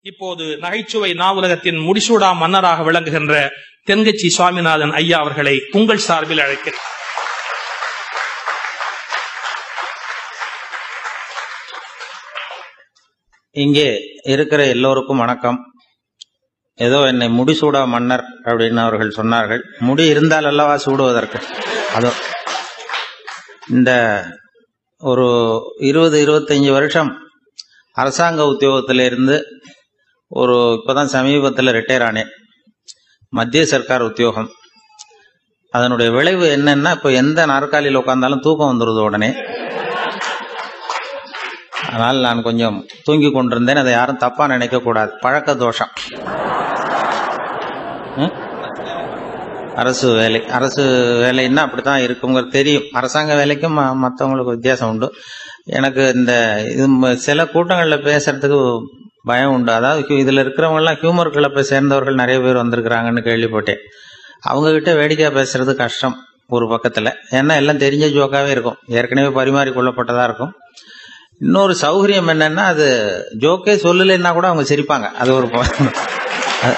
இப்போது நகைச்சுவை நாவலகத்தின் முடிசூடா மன்னராக விளங்குகின்ற தென்கட்சி சுவாமிநாதன் ஐயா அவர்களை உங்கள் சார்பில் அழைக்கிறேன் இங்கே இருக்கிற எல்லோருக்கும் வணக்கம் ஏதோ என்னை முடிசூடா மன்னர் அப்படின்னு அவர்கள் சொன்னார்கள் முடி இருந்தால் அல்லவா சூடுவதற்கு அதோ இந்த ஒரு இருபது இருபத்தஞ்சி வருஷம் அரசாங்க உத்தியோகத்தில் இருந்து ஒரு இப்போதான் சமீபத்தில் ரிட்டையர் ஆனேன் மத்திய சர்க்கார் உத்தியோகம் அதனுடைய விளைவு என்னன்னா இப்போ எந்த நாற்காலியில் உட்காந்தாலும் தூக்கம் வந்துடுது உடனே அதனால் நான் கொஞ்சம் தூங்கி கொண்டிருந்தேன் அதை யாரும் தப்பா நினைக்க கூடாது பழக்க தோஷம் ம்? அரசு வேலை அரசு வேலைன்னா அப்படித்தான் இருக்குங்கிறது தெரியும் அரசாங்க வேலைக்கும் ம- மத்தவங்களுக்கு வித்தியாசம் உண்டு எனக்கு இந்த இது ம- சில கூட்டங்களில் பேசுறதுக்கு பயம் உண்டு அதாவது ஹியூ- இதுல இருக்கிறவங்க எல்லாம் ஹியூமர் கிளப்பை சேர்ந்தவர்கள் நிறைய பேர் வந்திருக்கிறாங்கன்னு கேள்விப்பட்டேன் அவங்க கிட்ட வேடிக்கையா பேசுறது கஷ்டம் ஒரு பக்கத்துல ஏன்னா எல்லாம் தெரிஞ்ச ஜோக்காவே இருக்கும் ஏற்கனவே பரிமாறி கொள்ளப்பட்டதா இருக்கும் இன்னொரு சௌகரியம் என்னன்னா அது ஜோக்கே சொல்லலைன்னா கூட அவங்க சிரிப்பாங்க அது ஒரு ப- அது-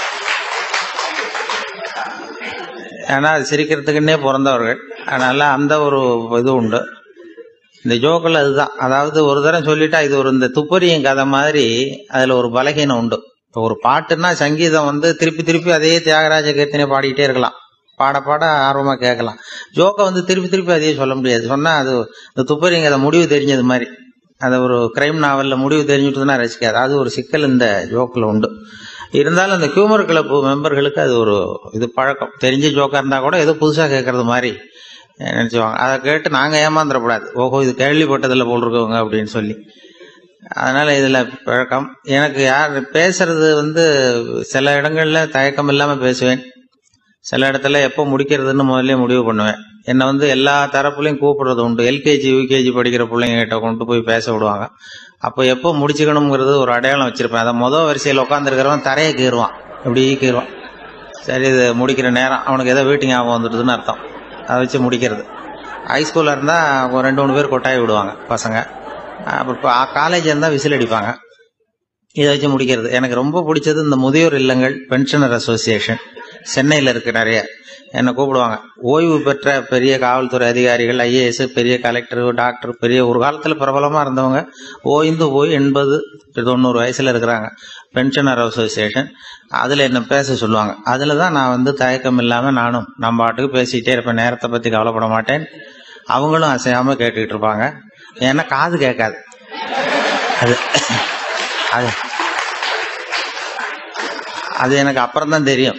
ஏன்னா அது சிரிக்கிறதுக்குன்னே பிறந்தவர்கள் அதனால அந்த ஒரு இது உண்டு இந்த ஜோக்கில் அதுதான் அதாவது ஒரு தரம் சொல்லிட்டா இது ஒரு இந்த துப்பறியும் கதை மாதிரி அதுல ஒரு பலகீனம் உண்டு இப்போ ஒரு பாட்டுன்னா சங்கீதம் வந்து திருப்பி திருப்பி அதே தியாகராஜ கீர்த்தனை பாடிக்கிட்டே இருக்கலாம் பாட பாட ஆர்வமா கேட்கலாம் ஜோக்கை வந்து திருப்பி திருப்பி அதையே சொல்ல முடியாது சொன்னா அது இந்த துப்பறியும் கதை முடிவு தெரிஞ்சது மாதிரி அது ஒரு கிரைம் நாவல்ல முடிவு தெரிஞ்சுட்டுனா ரசிக்காது அது ஒரு சிக்கல் இந்த ஜோக்கில் உண்டு இருந்தாலும் அந்த ஹியூமர் கிளப் மெம்பர்களுக்கு அது ஒரு இது பழக்கம் தெரிஞ்ச ஜோக்கா இருந்தா கூட ஏதோ புதுசா கேட்கறது மாதிரி அஹ், நினைச்சுவாங்க அதை கேட்டு நாங்க ஏமாந்துடக்கூடாது ஓஹோ இது கேள்விப்பட்டதில்ல போல் இருக்கவங்க அப்படின்னு சொல்லி அதனால இதுல பழக்கம் எனக்கு யார் பேசுறது வந்து சில இடங்கள்ல தயக்கம் இல்லாம பேசுவேன் சில இடத்துல எப்போ முடிக்கிறதுன்னு முதல்ல முடிவு பண்ணுவேன் என்னை வந்து எல்லா தரப்புலையும் கூப்பிடுறது உண்டு எல்கேஜி யூகேஜி படிக்கிற பிள்ளைங்க கிட்ட கொண்டு போய் பேச விடுவாங்க அப்போ எப்போ முடிச்சுக்கணுங்கிறது ஒரு அடையாளம் வச்சிருப்பேன் அதை மொதல் வரிசையில் உட்காந்துருக்கிறவன் தரையை கீறுவான் இப்படி கீறுவான் சரி இது முடிக்கிற நேரம் அவனுக்கு ஏதோ வீட்டு ஞாபகம் வந்துடுதுன்னு அர்த்தம் அதை வச்சு முடிக்கிறது ஹைஸ்கூலில் இருந்தால் ஒரு ரெண்டு மூணு பேர் கொட்டாய் விடுவாங்க பசங்க அப்புறம் காலேஜ் இருந்தால் விசில் அடிப்பாங்க இதை வச்சு முடிக்கிறது எனக்கு ரொம்ப பிடிச்சது இந்த முதியோர் இல்லங்கள் பென்ஷனர் அசோசியேஷன் சென்னையில் இருக்கு நிறைய என்னை கூப்பிடுவாங்க ஓய்வு பெற்ற பெரிய காவல்துறை அதிகாரிகள் ஐஏஎஸ் பெரிய கலெக்டர் டாக்டர் பெரிய ஒரு காலத்தில் பிரபலமாக இருந்தவங்க ஓய்ந்து போய் எண்பது தொண்ணூறு வயசில் இருக்கிறாங்க பென்ஷனர் அசோசியேஷன் அதில் என்ன பேச சொல்லுவாங்க அதில் தான் நான் வந்து தயக்கம் இல்லாமல் நானும் நம்ம பாட்டுக்கு பேசிக்கிட்டே இருப்பேன் நேரத்தை பற்றி கவலைப்பட மாட்டேன் அவங்களும் அசையாமல் கேட்டுக்கிட்டு இருப்பாங்க ஏன்னா காது கேட்காது அது அது அது எனக்கு அப்புறம் தான் தெரியும்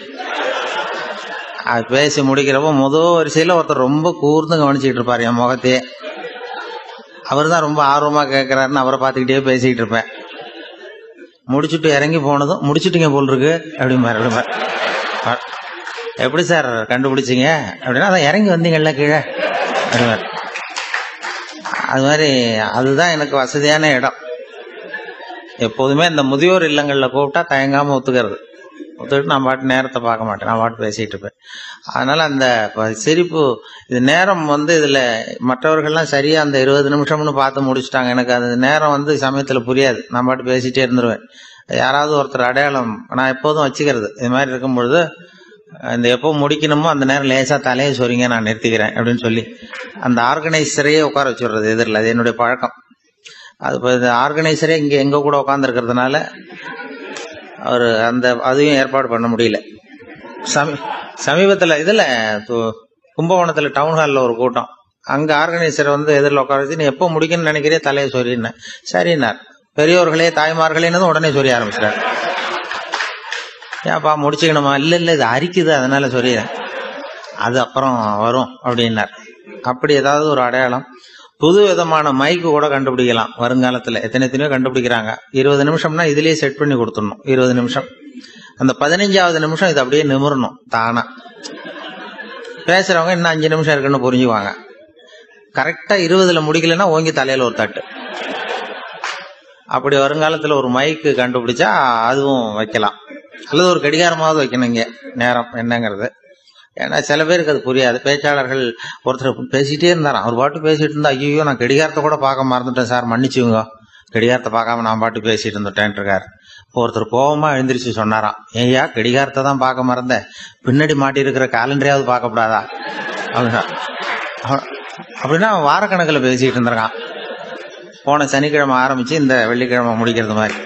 அது பேசி முடிக்கிறப்போ முதல் வரிசையில் ஒருத்தர் ரொம்ப கூர்ந்து கவனிச்சுக்கிட்டு இருப்பார் என் முகத்தையே அவர் தான் ரொம்ப ஆர்வமாக கேட்குறாருன்னு அவரை பார்த்துக்கிட்டே பேசிக்கிட்டு இருப்பேன் முடிச்சுட்டு இறங்கி போனதும் முடிச்சுட்டீங்க போல் இருக்கு அப்படிம்பாரு அப்படிம்பாரு. அ- எப்படி சார் கண்டுபிடிச்சிங்க அப்படின்னா அதான் இறங்கி வந்தீங்கல்ல கீழே அப்படிம்பாரு. அது மாதிரி அதுதான் எனக்கு வசதியான இடம் எப்போதுமே இந்த முதியோர் இல்லங்கள்ல கூப்பிட்டா தயங்காம ஒத்துக்கிறது ஒத்துக்கிட்டு நான் பாட்டு நேரத்தை பார்க்க மாட்டேன் நான் பாட்டு பேசிட்டு இருப்பேன் அதனால அந்த ப- சிரிப்பு இது நேரம் வந்து இதுல மற்றவர்கள்லாம் சரியா அந்த இருபது நிமிஷம்னு பார்த்து முடிச்சுட்டாங்க எனக்கு அந்த நேரம் வந்து சமயத்துல புரியாது நான் பாட்டு பேசிட்டே இருந்துருவேன் யாராவது ஒருத்தர் அடையாளம் நான் எப்போதும் வச்சுக்கிறது இது மாதிரி இருக்கும் பொழுது இந்த எப்போ முடிக்கணுமோ அந்த நேரம் லேசா தலையை சொரிங்க நான் நிறுத்திக்கிறேன் அப்படின்னு சொல்லி அந்த ஆர்கனைசரையே உட்கார வச்சுடுறது எதிரில் அது என்னுடைய பழக்கம் அது இப்போ இந்த ஆர்கனைசரே இங்கே எங்க கூட உட்காந்துருக்கிறதுனால அவர் அந்த அதையும் ஏற்பாடு பண்ண முடியல சமீ சமீபத்தில் இதில் கும்பகோணத்தில் டவுன் ஹாலில் ஒரு கூட்டம் அங்கே ஆர்கனைசர் வந்து எதிரில் உட்கார வச்சு நீ எப்போ முடிக்கணும்னு நினைக்கிறே தலையை சொரின்னேன் சரின்னார் பெரியவர்களே தாய்மார்களேன்னு உடனே சொரிய ஆரம்பிச்சிட்டார் ஏன்ப்பா முடிச்சுக்கணுமா இல்லை இல்லை இது அரிக்குது அதனால சொரியறேன் அது அப்புறம் வரும் அப்படின்னார் அப்படி ஏதாவது ஒரு அடையாளம் புது விதமான மைக்கு கூட கண்டுபிடிக்கலாம் வருங்காலத்தில் எத்தனை எத்தனையோ கண்டுபிடிக்கிறாங்க இருபது நிமிஷம்னா இதுலயே செட் பண்ணி கொடுத்துடணும் இருபது நிமிஷம் அந்த பதினஞ்சாவது நிமிஷம் இது அப்படியே நிமிரணும் தானா பேசுறவங்க இன்னும் அஞ்சு நிமிஷம் இருக்குன்னு புரிஞ்சுக்குவாங்க கரெக்டா இருபதுல முடிக்கலன்னா ஓங்கி தலையில ஒரு தட்டு அப்படி வருங்காலத்தில் ஒரு மைக்கு கண்டுபிடிச்சா அதுவும் வைக்கலாம் அல்லது ஒரு கடிகாரமாவது வைக்கணும் இங்க நேரம் என்னங்கிறது ஏன்னா சில பேருக்கு அது புரியாது பேச்சாளர்கள் ஒருத்தர் பேசிட்டே இருந்தாராம் அவர் பாட்டு பேசிட்டு இருந்தா ஐயோ நான் கடிகாரத்தை கூட பார்க்க மறந்துட்டேன் சார் மன்னிச்சுங்க கடிகாரத்தை பார்க்காம நான் பாட்டு பேசிட்டு இருந்துட்டேன் இருக்காரு ஒருத்தர் கோபமா எழுந்திரிச்சு சொன்னாராம் ஏய்யா கடிகாரத்தை தான் பார்க்க மறந்த பின்னாடி மாட்டி இருக்கிற காலண்டரையாவது பார்க்கப்படாதா அப்படின்னா அவன் அப்படின்னா அவன் வாரக்கணக்கில் பேசிக்கிட்டு இருந்திருக்கான் போன சனிக்கிழமை ஆரம்பிச்சு இந்த வெள்ளிக்கிழமை முடிக்கிறது மாதிரி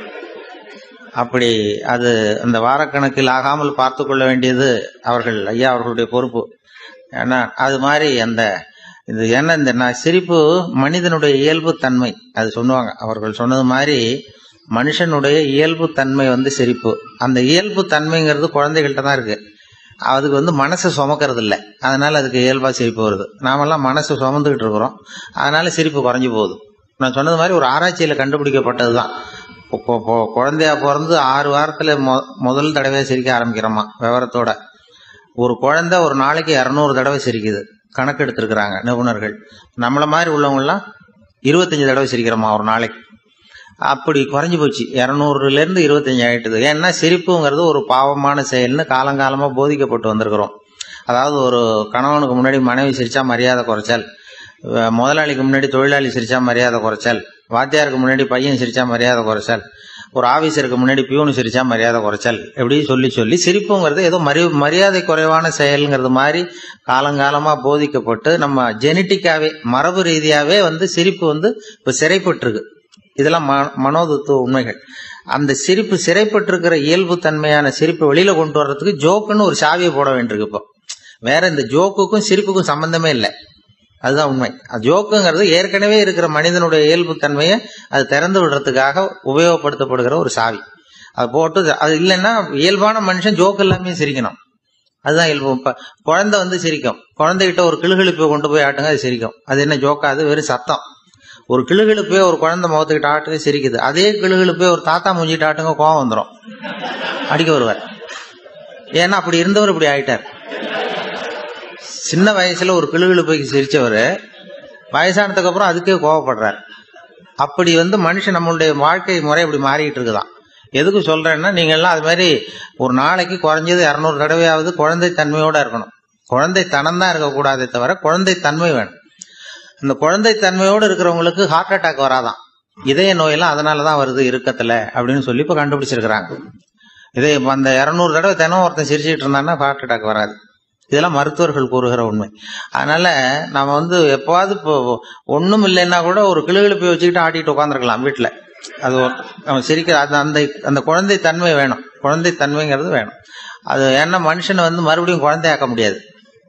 அப்படி அது அந்த வாரக்கணக்கில் ஆகாமல் பார்த்து கொள்ள வேண்டியது அவர்கள் ஐயா அவர்களுடைய பொறுப்பு ஏன்னா அது மாதிரி அந்த இது என்ன இந்த நான் சிரிப்பு மனிதனுடைய இயல்பு தன்மை அது சொல்லுவாங்க அவர்கள் சொன்னது மாதிரி மனுஷனுடைய இயல்பு தன்மை வந்து சிரிப்பு அந்த இயல்பு தன்மைங்கிறது குழந்தைகள்கிட்ட தான் இருக்கு அதுக்கு வந்து மனசை சுமக்கிறது இல்லை அதனால அதுக்கு இயல்பா சிரிப்பு வருது நாமெல்லாம் மனசை சுமந்துக்கிட்டு இருக்கிறோம் அதனால சிரிப்பு குறைஞ்சு போகுது நான் சொன்னது மாதிரி ஒரு ஆராய்ச்சியில கண்டுபிடிக்கப்பட்டது தான் குழந்தையா பிறந்து ஆறு வாரத்துல மொ முதல் தடவை சிரிக்க ஆரம்பிக்கிறோமா விவரத்தோட ஒரு குழந்தை ஒரு நாளைக்கு இரநூறு தடவை சிரிக்குது கணக்கு எடுத்திருக்கிறாங்க நிபுணர்கள் நம்மள மாதிரி உள்ளவங்கலாம் இருபத்தஞ்சு தடவை சிரிக்கிறோமா ஒரு நாளைக்கு அப்படி குறைஞ்சு போச்சு இரநூறுல இருந்து இருபத்தஞ்சு ஆயிட்டுது ஏன்னா சிரிப்புங்கிறது ஒரு பாவமான செயல்னு காலங்காலமா போதிக்கப்பட்டு வந்திருக்கிறோம் அதாவது ஒரு கணவனுக்கு முன்னாடி மனைவி சிரிச்சா மரியாதை குறைச்சல் அஹ் முதலாளிக்கு முன்னாடி தொழிலாளி சிரிச்சா மரியாதை குறைச்சல் வாத்தியாருக்கு முன்னாடி பையன் சிரிச்சா மரியாதை குறைச்சல் ஒரு ஆபீசருக்கு முன்னாடி பியூனு சிரிச்சா மரியாதை குறைச்சல் எப்படி சொல்லி சொல்லி சிரிப்புங்கிறது ஏதோ மரி மரியாதை குறைவான செயல்ங்கிறது மாதிரி காலங்காலமா போதிக்கப்பட்டு நம்ம ஜெனட்டிக்காவே மரபு ரீதியாவே வந்து சிரிப்பு வந்து இப்ப சிறைப்பட்டிருக்கு இதெல்லாம் ம- மனோதத்துவ உண்மைகள் அந்த சிரிப்பு சிறைப்பட்டிருக்கிற இயல்பு தன்மையான சிரிப்பை வெளியில கொண்டு வர்றதுக்கு ஜோக்குன்னு ஒரு சாவியை போட வேண்டியிருக்கு இப்போ வேற இந்த ஜோக்குக்கும் சிரிப்புக்கும் சம்பந்தமே இல்லை அதுதான் உண்மை அது ஜோக்குங்கிறது ஏற்கனவே இருக்கிற மனிதனுடைய இயல்பு தன்மையை அது திறந்து விடுறதுக்காக உபயோகப்படுத்தப்படுகிற ஒரு சாவி அது போட்டு அது இல்லைன்னா இயல்பான மனுஷன் ஜோக்கு எல்லாமே சிரிக்கணும் அதுதான் இயல்பு இப்ப குழந்தை வந்து சிரிக்கும் குழந்தைகிட்ட ஒரு கிளுகிழிப்பை கொண்டு போய் ஆட்டுங்க அது சிரிக்கும் அது என்ன ஜோக்கா அது வெறும் சத்தம் ஒரு கிளுகிழுப்பே ஒரு குழந்தை முகத்துக்கிட்ட ஆட்டுங்க சிரிக்குது அதே கிளுகிழுப்பே ஒரு தாத்தா மூஞ்சிட்டு ஆட்டுங்க கோவம் வந்துடும் அடிக்க வருவார் ஏன்னா அப்படி இருந்தவர் இப்படி ஆயிட்டார் சின்ன வயசுல ஒரு கிளுகிழுப்பைக்கு சிரிச்சவர் வயசானதுக்கு அப்புறம் அதுக்கே கோவப்படுறார் அப்படி வந்து மனுஷன் நம்மளுடைய வாழ்க்கை முறை இப்படி மாறிட்டு இருக்குதான் எதுக்கு சொல்றேன்னா நீங்க எல்லாம் அது மாதிரி ஒரு நாளைக்கு குறைஞ்சது இரநூறு தடவையாவது குழந்தை தன்மையோட இருக்கணும் குழந்தை தனம் தான் இருக்கக்கூடாதே தவிர குழந்தை தன்மை வேணும் இந்த குழந்தை தன்மையோடு இருக்கிறவங்களுக்கு ஹார்ட் அட்டாக் வராதான் இதய நோயெல்லாம் அதனால தான் வருது இருக்கத்துல அப்படின்னு சொல்லி இப்போ கண்டுபிடிச்சிருக்கிறாங்க இதே இப்ப அந்த இரநூறு தடவை தினம் ஒருத்தன் சிரிச்சுட்டு இருந்தான்னா ஹார்ட் அட்டாக் வராது இதெல்லாம் மருத்துவர்கள் கூறுகிற உண்மை அதனால நம்ம வந்து எப்போவாது இப்போ ஒன்றும் இல்லைன்னா கூட ஒரு கிளுகிழப்பை வச்சுக்கிட்டு ஆட்டிட்டு உட்காந்துருக்கலாம் வீட்டில் அது ஒரு- அவன் சிரிக்கிற அந்த அந்த அந்த குழந்தை தன்மை வேணும் குழந்தை தன்மைங்கிறது வேணும் அது ஏன்னா மனுஷனை வந்து மறுபடியும் குழந்தையாக்க முடியாது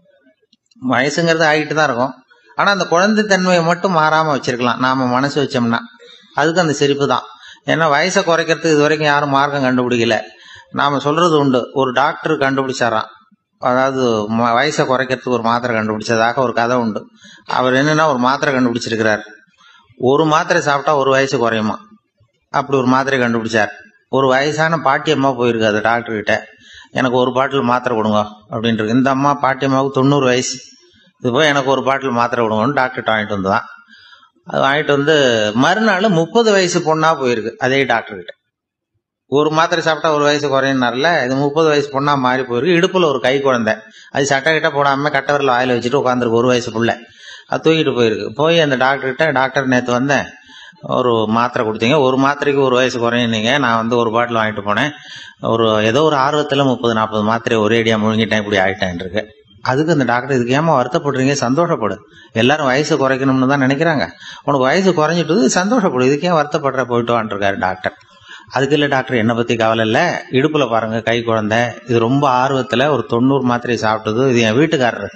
வயசுங்கிறது ஆகிட்டு தான் இருக்கும் ஆனா அந்த குழந்தை தன்மையை மட்டும் மாறாம வச்சிருக்கலாம் நாம மனசு வச்சோம்னா அதுக்கு அந்த சிரிப்பு தான் ஏன்னா வயசை குறைக்கிறதுக்கு இது வரைக்கும் யாரும் மார்க்கம் கண்டுபிடிக்கல நாம சொல்றது உண்டு ஒரு டாக்டர் கண்டுபிடிச்சாராம் அதாவது ம- வயசை குறைக்கிறதுக்கு ஒரு மாத்திரை கண்டுபிடிச்சதாக ஒரு கதை உண்டு அவர் என்னன்னா ஒரு மாத்திரை கண்டுபிடிச்சிருக்கிறார் ஒரு மாத்திரை சாப்பிட்டா ஒரு வயசு குறையுமா அப்படி ஒரு மாத்திரை கண்டுபிடிச்சார் ஒரு வயசான பாட்டி அம்மா போயிருக்கு அது டாக்டர் கிட்ட எனக்கு ஒரு பாட்டில் மாத்திரை கொடுங்க அப்படின்ட்டு இந்த அம்மா பாட்டி அம்மாவுக்கு தொண்ணூறு வயசு இது போய் எனக்கு ஒரு பாட்டில் மாத்திரை கொடுங்கன்னு டாக்டர் வாங்கிட்டு வந்துதான் அது வாங்கிட்டு வந்து மறுநாள் முப்பது வயசு பொண்ணா போயிருக்கு அதே டாக்டர் கிட்ட ஒரு மாத்திரை சாப்பிட்டா ஒரு வயசு குறையினார்ல இது முப்பது வயசு பொண்ணா மாறி போயிருக்கு இடுப்புல ஒரு கை குழந்தை அது சட்டை கிட்ட போடாம கட்டவரில் வாயில வச்சுட்டு உட்காந்துருக்கு ஒரு வயசு புள்ள அது தூக்கிட்டு போயிருக்கு போய் அந்த டாக்டர் கிட்ட டாக்டர் நேற்று வந்தேன் ஒரு மாத்திரை கொடுத்தீங்க ஒரு மாத்திரைக்கு ஒரு வயசு குறையினீங்க நான் வந்து ஒரு பாட்டில் வாங்கிட்டு போனேன் ஒரு ஏதோ ஒரு ஆர்வத்துல முப்பது நாற்பது மாத்திரை ஒரேடியா முழுங்கிட்டேன் இப்படி ஆயிட்டேன் இருக்கு அதுக்கு அந்த டாக்டர் இதுக்கு ஏமா வருத்தப்படுறீங்க சந்தோஷப்படு எல்லாரும் வயசு குறைக்கணும்னு தான் நினைக்கிறாங்க உனக்கு வயசு குறைஞ்சிட்டு சந்தோஷப்படு இதுக்கு ஏன் வருத்தப்படுற போயிட்டு வான்ருக்காரு டாக்டர் அதுக்கு இல்லை டாக்டர் என்னை பத்தி கவலை இல்லை இடுப்புல பாருங்க கை குழந்தை இது ரொம்ப ஆர்வத்துல ஒரு தொண்ணூறு மாத்திரை சாப்பிட்டது இது என் வீட்டுக்காரரு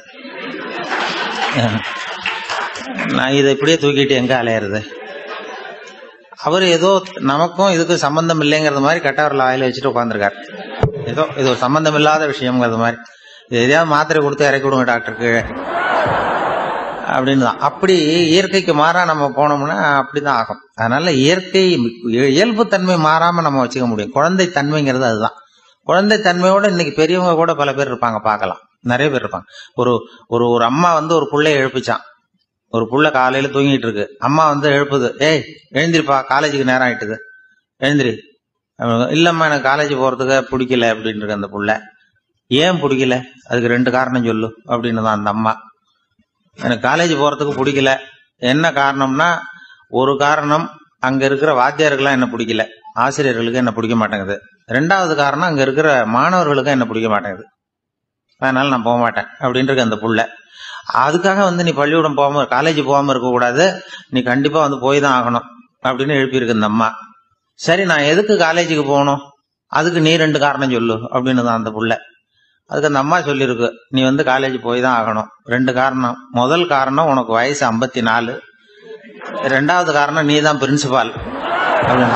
நான் இதை இப்படியே தூக்கிட்டு எங்க அலையிறது அவர் ஏதோ நமக்கும் இதுக்கும் சம்பந்தம் இல்லைங்கிறது மாதிரி கட்டவரில் வாயில வச்சுட்டு உட்காந்துருக்காரு ஏதோ இது ஒரு சம்பந்தம் இல்லாத விஷயங்கிறது மாதிரி இது எதையாவது மாத்திரை கொடுத்து இறக்கி விடுங்க டாக்டர் கீழே அப்படின்னு தான் அப்படி இயற்கைக்கு மாறா நம்ம போனோம்னா அப்படிதான் ஆகும் அதனால இயற்கை இயல்பு தன்மை மாறாம நம்ம வச்சுக்க முடியும் குழந்தை தன்மைங்கிறது அதுதான் குழந்தை தன்மையோட இன்னைக்கு பெரியவங்க கூட பல பேர் இருப்பாங்க பார்க்கலாம் நிறைய பேர் இருப்பாங்க ஒரு ஒரு ஒரு அம்மா வந்து ஒரு புள்ளைய எழுப்பிச்சான் ஒரு புள்ள காலையில தூங்கிட்டு இருக்கு அம்மா வந்து எழுப்புது ஏய் எழுந்திருப்பா காலேஜுக்கு நேரம் ஆயிட்டுது எழுந்திரி அவன், இல்லம்மா எனக்கு காலேஜ் போறதுக்கு பிடிக்கல அப்படின்னு இருக்கு அந்த புள்ள ஏன் பிடிக்கல அதுக்கு ரெண்டு காரணம் சொல்லு அப்படின்னு தான் அந்த அம்மா எனக்கு காலேஜ் போறதுக்கு பிடிக்கல என்ன காரணம்னா ஒரு காரணம் அங்க இருக்கிற வாத்தியாருக்கெல்லாம் என்ன பிடிக்கல ஆசிரியர்களுக்கு என்ன பிடிக்க மாட்டேங்குது ரெண்டாவது காரணம் அங்க இருக்கிற மாணவர்களுக்கும் என்ன பிடிக்க மாட்டேங்குது அதனால நான் போக மாட்டேன் அப்படின்றது அந்த புள்ள அதுக்காக வந்து நீ பள்ளிக்கூடம் போகாம காலேஜ் போகாம இருக்கக்கூடாது நீ கண்டிப்பா வந்து போய் தான் ஆகணும் அப்படின்னு எழுப்பியிருக்கு இந்த அம்மா சரி நான் எதுக்கு காலேஜுக்கு போகணும் அதுக்கு நீ ரெண்டு காரணம் சொல்லு அப்படின்னு தான் அந்த புள்ள அதுக்கு அந்த அம்மா சொல்லியிருக்கு நீ வந்து காலேஜ் போய் தான் ஆகணும் ரெண்டு காரணம் முதல் காரணம் உனக்கு வயசு ஐம்பத்தி நாலு ரெண்டாவது காரணம் நீ தான் பிரின்சிபால் அப்படின்னு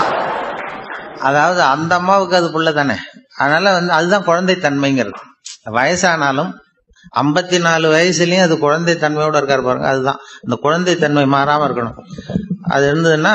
அதாவது அந்த அம்மாவுக்கு அது புள்ள தானே அதனால வந்து அதுதான் குழந்தைத்தன்மைங்கிறது வயசானாலும் ஐம்பத்தி நாலு வயசுலயும் அது குழந்தைத்தன்மையோட இருக்காரு பாருங்க அதுதான் இந்த குழந்தைத்தன்மை மாறாம இருக்கணும் அது இருந்ததுன்னா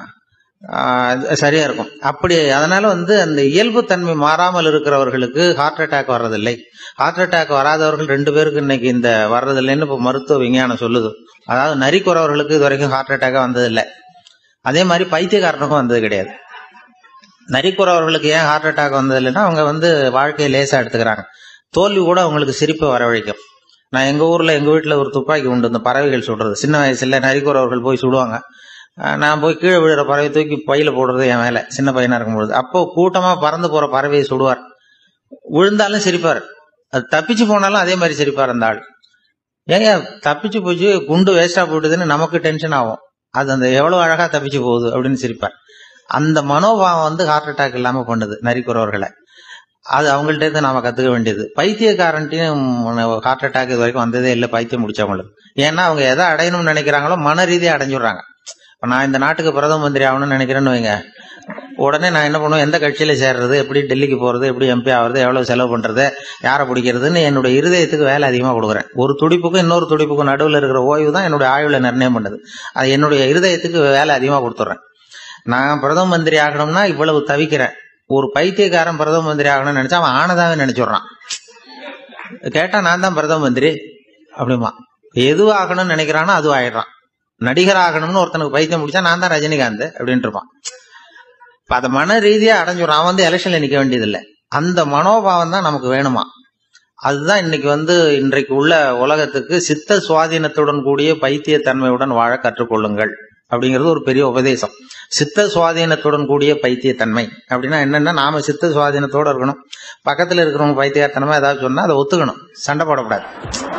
ஆஹ், அது சரியா இருக்கும் அப்படி அதனால வந்து அந்த இயல்புத்தன்மை மாறாமல் இருக்கிறவர்களுக்கு ஹார்ட் அட்டாக் வர்றதில்லை ஹார்ட் அட்டாக் வராதவர்கள் ரெண்டு பேருக்கு இன்னைக்கு இந்த வர்றதில்லைன்னு இப்போ மருத்துவ விஞ்ஞானம் சொல்லுது அதாவது நரிக்குறவர்களுக்கு இது வரைக்கும் ஹார்ட் அட்டாக்கா வந்ததில்லை அதே மாதிரி பைத்தியக்காரனுக்கும் வந்தது கிடையாது நரிக்குறவர்களுக்கு ஏன் ஹார்ட் அட்டாக் வந்தது இல்லைன்னா அவங்க வந்து வாழ்க்கையை லேசா எடுத்துக்கிறாங்க தோல்வி கூட அவங்களுக்கு சிரிப்பை வரவழைக்கும் நான் எங்க ஊர்ல எங்க வீட்டுல ஒரு துப்பாக்கி உண்டு இந்த பறவைகள் சுடுறது சின்ன வயசுல நரிக்குறவர்கள் போய் சுடுவாங்க அஹ் நான் போய் கீழே விழுற பறவை தூக்கி பையில போடுறது என் வேலை சின்ன பையனா இருக்கும்பொழுது அப்போ கூட்டமா பறந்து போற பறவையை சுடுவார் விழுந்தாலும் சிரிப்பார் அது தப்பிச்சு போனாலும் அதே மாதிரி சிரிப்பார் அந்த ஆள் ஏங்க தப்பிச்சு போச்சு குண்டு வேஸ்டா போயிடுதுன்னு நமக்கு டென்ஷன் ஆகும் அது அந்த எவ்வளவு அழகா தப்பிச்சு போகுது அப்படின்னு சிரிப்பார் அந்த மனோபாவம் வந்து ஹார்ட் அட்டாக் இல்லாம பண்ணுது நரிக்குறவர்களை அது அவங்கள்ட்ட இருந்து நாம கத்துக்க வேண்டியது பைத்தியக்காரன்ட்டையும் ஹார்ட் அட்டாக் இது வரைக்கும் வந்ததே இல்லை பைத்தியம் முடிச்சவங்களுக்கு ஏன்னா அவங்க எதை அடையணும்னு நினைக்கிறாங்களோ மன ரீதியா அடைஞ்சுடுறாங்க இப்ப நான் இந்த நாட்டுக்கு பிரதம மந்திரி ஆகணும்னு நினைக்கிறேன்னு வைங்க உடனே நான் என்ன பண்ணுவேன் எந்த கட்சியில சேர்றது எப்படி டெல்லிக்கு போறது எப்படி எம்பி ஆகுறது எவ்வளவு செலவு பண்றது யாரை பிடிக்கிறதுன்னு என்னுடைய இருதயத்துக்கு வேலை அதிகமா கொடுக்குறேன் ஒரு துடிப்புக்கும் இன்னொரு துடிப்புக்கும் நடுவில் இருக்கிற ஓய்வு தான் என்னுடைய ஆயுள நிர்ணயம் பண்ணுது அது என்னுடைய இருதயத்துக்கு வேலை அதிகமா கொடுத்துட்றேன் நான் பிரதம மந்திரி ஆகணும்னா இவ்வளவு தவிக்கிறேன் ஒரு பைத்தியக்காரன் பிரதம மந்திரி ஆகணும்னு நினைச்சா அவன் ஆனதாவே நினைச்சுடுறான் கேட்டா நான் தான் பிரதம மந்திரி அப்படிமா எது ஆகணும்னு நினைக்கிறானோ அது ஆயிடுறான் நடிகர் ஆகணும்னு ஒருத்தனுக்கு பைத்தியம் முடிச்சா நான் தான் ரஜினிகாந்த் அப்படின்ட்டு இருப்பான் இப்ப அதை மன ரீதியா அடைஞ்சுறான் அவன் வந்து எலெக்ஷன்ல நிக்க வேண்டியதில்லை அந்த மனோபாவம் தான் நமக்கு வேணுமா அதுதான் இன்னைக்கு வந்து இன்றைக்கு உள்ள உலகத்துக்கு சித்த சுவாதீனத்துடன் கூடிய பைத்தியத்தன்மையுடன் வாழ கற்றுக்கொள்ளுங்கள் அப்படிங்கிறது ஒரு பெரிய உபதேசம் சித்த சுவாதீனத்துடன் கூடிய பைத்தியத்தன்மை அப்படின்னா என்னன்னா நாம சித்த சுவாதீனத்தோட இருக்கணும் பக்கத்துல இருக்கிறவங்க பைத்தியத்தனமா ஏதாவது சொன்னா அதை ஒத்துக்கணும் சண்டை போடக்கூடாது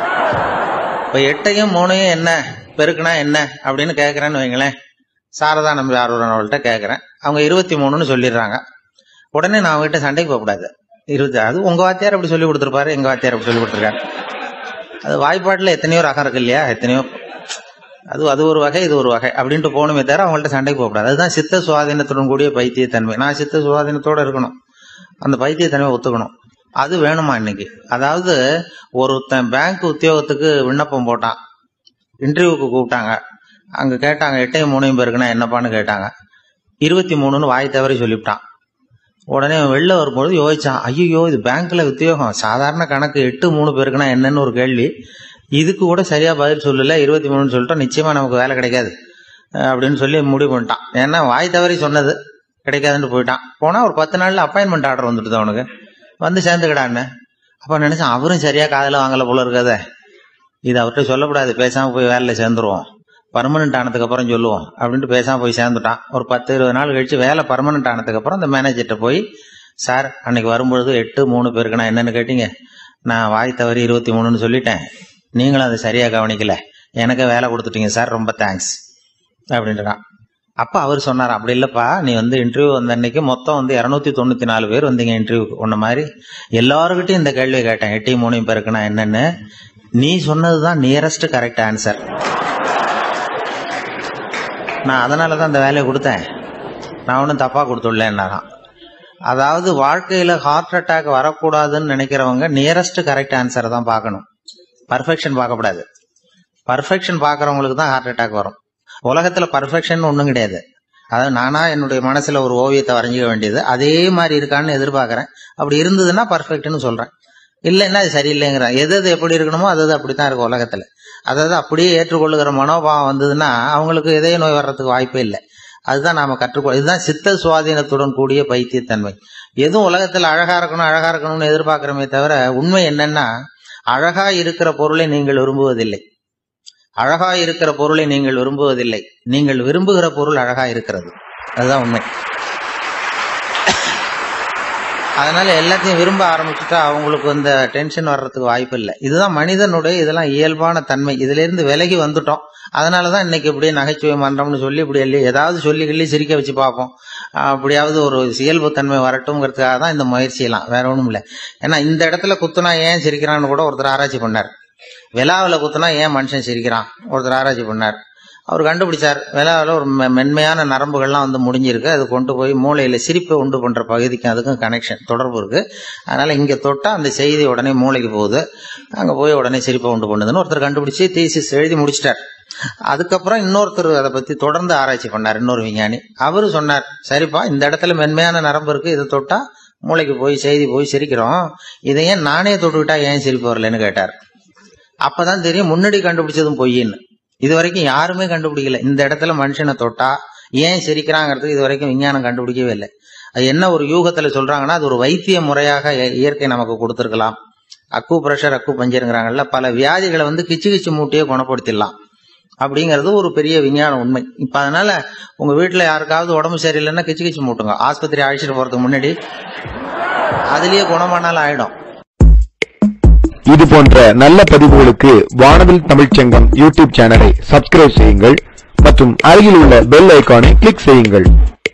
இப்ப எட்டையும் மூணையும் என்ன பெருக்குனா என்ன அப்படின்னு கேட்கறேன்னு வைங்களேன் சாரதா நம்பி ஆர்வலன் அவள்கிட்ட கேட்கறேன் அவங்க இருபத்தி மூணுன்னு சொல்லிடுறாங்க உடனே நான் அவங்ககிட்ட சண்டைக்கு போகக்கூடாது இருபத்தி அது உங்க வாத்தியார் அப்படி சொல்லி கொடுத்துருப்பாரு எங்க வாத்தியார் அப்படி சொல்லி கொடுத்துருக்காரு அது வாய்ப்பாட்டுல எத்தனையோ ரகம் இருக்கு இல்லையா எத்தனையோ அது அது ஒரு வகை இது ஒரு வகை அப்படின்ட்டு போகணுமே தவிர அவங்கள்ட்ட சண்டைக்கு போகக்கூடாது அதுதான் சித்த சுவாதீனத்துடன் கூடிய பைத்தியத்தன்மை நான் சித்த சுவாதீனத்தோட இருக்கணும் அந்த பைத்தியத்தன்மை ஒத்துக்கணும் அது வேணுமா இன்னைக்கு அதாவது ஒருத்தன் பேங்க் உத்தியோகத்துக்கு விண்ணப்பம் போட்டான் இன்டர்வியூக்கு கூப்பிட்டாங்க அங்க கேட்டாங்க எட்டையும் மூணையும் பேருக்குன்னா என்னப்பான்னு கேட்டாங்க இருபத்தி மூணுன்னு வாய் தவறி சொல்லிவிட்டான் உடனே அவன் வெளில வரும்பொழுது யோசிச்சான் ஐயோ இது பேங்க்ல உத்தியோகம் சாதாரண கணக்கு எட்டு மூணு பேருக்குன்னா என்னன்னு ஒரு கேள்வி இதுக்கு கூட சரியா பதில் சொல்லல இருபத்தி மூணுன்னு சொல்லிட்டோம் நிச்சயமா நமக்கு வேலை கிடைக்காது அஹ் அப்படின்னு சொல்லி முடிவு பண்ணிட்டான் ஏன்னா வாய் தவறி சொன்னது கிடைக்காதுன்னு போயிட்டான் போனா ஒரு பத்து நாள்ல அப்பாயின்மெண்ட் ஆர்டர் வந்துடுது அவனுக்கு வந்து சேர்ந்துக்கிடான்னு அப்ப நினைச்சான் அவரும் சரியா காதுல வாங்கல போல இருக்காதே இது அவர்கிட்ட சொல்லக்கூடாது பேசாம போய் வேலையில சேர்ந்துருவோம் பர்மனன்ட் ஆனதுக்கு அப்புறம் சொல்லுவோம் அப்படின்ட்டு பேசாம போய் சேர்ந்துட்டான் ஒரு பத்து இருபது நாள் கழிச்சு வேலை பர்மனன்ட் ஆனதுக்கு அப்புறம் அந்த மேனேஜர்கிட்ட போய் சார் அன்னைக்கு வரும்பொழுது எட்டு மூணு பேருக்கு நான் என்னன்னு கேட்டீங்க நான் வாய் தவறி இருபத்தி மூணுன்னு சொல்லிட்டேன் நீங்களும் அதை சரியா கவனிக்கல எனக்கு வேலை கொடுத்துட்டீங்க சார் ரொம்ப தேங்க்ஸ் அப்படின்றான் அப்ப அவர் சொன்னார் அப்படி இல்லப்பா நீ வந்து இன்டர்வியூ வந்த அன்னைக்கு மொத்தம் வந்து இருநூத்தி தொண்ணூத்தி நாலு பேர் வந்தீங்க இன்டர்வியூக்கு உன்ன மாதிரி எல்லாருக்கிட்டையும் இந்த கேள்வியை கேட்டேன் எட்டையும் மூணையும் பேருக்குன்னா என்னன்னு நீ சொன்னதுதான் நியரஸ்ட் கரெக்ட் ஆன்சர் நான் அதனால தான் இந்த வேலையை கொடுத்தேன் நான் ஒன்றும் தப்பா கொடுத்துடலன்னாராம் அதாவது வாழ்க்கையில ஹார்ட் அட்டாக் வரக்கூடாதுன்னு நினைக்கிறவங்க நியரஸ்ட் கரெக்ட் ஆன்சரை தான் பார்க்கணும் பர்ஃபெக்ஷன் பார்க்கக்கூடாது பர்ஃபெக்ஷன் பார்க்கறவங்களுக்கு தான் ஹார்ட் அட்டாக் வரும் உலகத்துல பர்ஃபெக்ஷன் ஒன்றும் கிடையாது அதாவது நானா என்னுடைய மனசுல ஒரு ஓவியத்தை வரைஞ்சிக்க வேண்டியது அதே மாதிரி இருக்கான்னு எதிர்பார்க்கறேன் அப்படி இருந்ததுன்னா பர்ஃபெக்ட்னு சொல்றேன் இல்லைன்னா அது சரியில்லைங்கிறேன் எது எது எப்படி இருக்கணுமோ அது அது அப்படித்தான் இருக்கும் உலகத்துல அதாவது அப்படியே ஏற்றுக்கொள்ளுகிற மனோபாவம் வந்ததுன்னா அவங்களுக்கு இதய நோய் வர்றதுக்கு வாய்ப்பே இல்லை அதுதான் நாம கற்றுக்கொள் இதுதான் சித்த சுவாதீனத்துடன் கூடிய பைத்தியத்தன்மை எதுவும் உலகத்துல அழகா இருக்கணும் அழகா இருக்கணும்னு எதிர்பார்க்கிறோமே தவிர உண்மை என்னன்னா அழகா இருக்கிற பொருளை நீங்கள் விரும்புவதில்லை அழகா இருக்கிற பொருளை நீங்கள் விரும்புவதில்லை நீங்கள் விரும்புகிற பொருள் அழகா இருக்கிறது அதுதான் உண்மை அதனால எல்லாத்தையும் விரும்ப ஆரம்பிச்சுட்டா அவங்களுக்கு இந்த டென்ஷன் வர்றதுக்கு வாய்ப்பு இல்லை இதுதான் மனிதனுடைய இதெல்லாம் இயல்பான தன்மை இதுல இருந்து விலகி வந்துட்டோம் அதனாலதான் இன்னைக்கு இப்படியே நகைச்சுவை மன்றம்னு சொல்லி இப்படி எல்லாம் ஏதாவது சொல்லி கிள்ளி சிரிக்க வச்சு பார்ப்போம் ஆஹ் அப்படியாவது ஒரு இயல்பு தன்மை வரட்டும்ங்கிறதுக்காக தான் இந்த முயற்சியெல்லாம் வேற ஒண்ணும் இல்லை ஏன்னா இந்த இடத்துல குத்துனா ஏன் சிரிக்கிறான்னு கூட ஒருத்தர் ஆராய்ச்சி பண்ணார் விழாவில் குத்துனா ஏன் மனுஷன் சிரிக்கிறான் ஒருத்தர் ஆராய்ச்சி பண்ணார் அவர் கண்டுபிடிச்சார் விழாவில் ஒரு மெ- மென்மையான நரம்புகள்லாம் வந்து முடிஞ்சிருக்கு அது கொண்டு போய் மூளையில சிரிப்பை உண்டு பண்ற பகுதிக்கும் அதுக்கும் கனெக்ஷன் தொடர்பு இருக்கு அதனால இங்க தொட்டா அந்த செய்தி உடனே மூளைக்கு போகுது அங்க போய் உடனே சிரிப்பை உண்டு பண்ணுதுன்னு ஒருத்தர் கண்டுபிடிச்சு தீசிஸ் எழுதி முடிச்சிட்டார் அதுக்கப்புறம் இன்னொருத்தர் அதை பத்தி தொடர்ந்து ஆராய்ச்சி பண்ணார் இன்னொரு விஞ்ஞானி அவரு சொன்னார் சரிப்பா இந்த இடத்துல மென்மையான நரம்பு இருக்கு இதை தொட்டா மூளைக்கு போய் செய்தி போய் சிரிக்கிறோம் இதை ஏன் நானே தொட்டுக்கிட்டா ஏன் சிரிப்பு வரலன்னு கேட்டார் அப்பதான் தெரியும் முன்னாடி கண்டுபிடிச்சதும் பொய்ன்னு இது வரைக்கும் யாருமே கண்டுபிடிக்கல இந்த இடத்துல மனுஷனை தொட்டா ஏன் சிரிக்கிறாங்கிறது இது வரைக்கும் விஞ்ஞானம் கண்டுபிடிக்கவே இல்லை அது என்ன ஒரு யூகத்துல சொல்றாங்கன்னா அது ஒரு வைத்திய முறையாக இய- இயற்கை நமக்கு கொடுத்துருக்கலாம் அக்கு பிரஷர் அக்கு பஞ்சருங்கிறாங்கல்ல பல வியாதிகளை வந்து கிச்சு கிச்சு மூட்டையே குணப்படுத்திடலாம் அப்படிங்கிறது ஒரு பெரிய விஞ்ஞான உண்மை இப்ப அதனால உங்க வீட்டுல யாருக்காவது உடம்பு சரியில்லைன்னா கிச்சு கிச்சு மூட்டுங்க ஆஸ்பத்திரி அழைச்சிட்டு போறதுக்கு முன்னாடி அதுலயே குணமானாலும் ஆயிடும் இது போன்ற நல்ல பதிவுகளுக்கு வானவில் தமிழ்ச் சங்கம் யூடியூப் சேனலை சப்ஸ்கிரைப் செய்யுங்கள் மற்றும் அருகில் உள்ள பெல் ஐகானை கிளிக் செய்யுங்கள்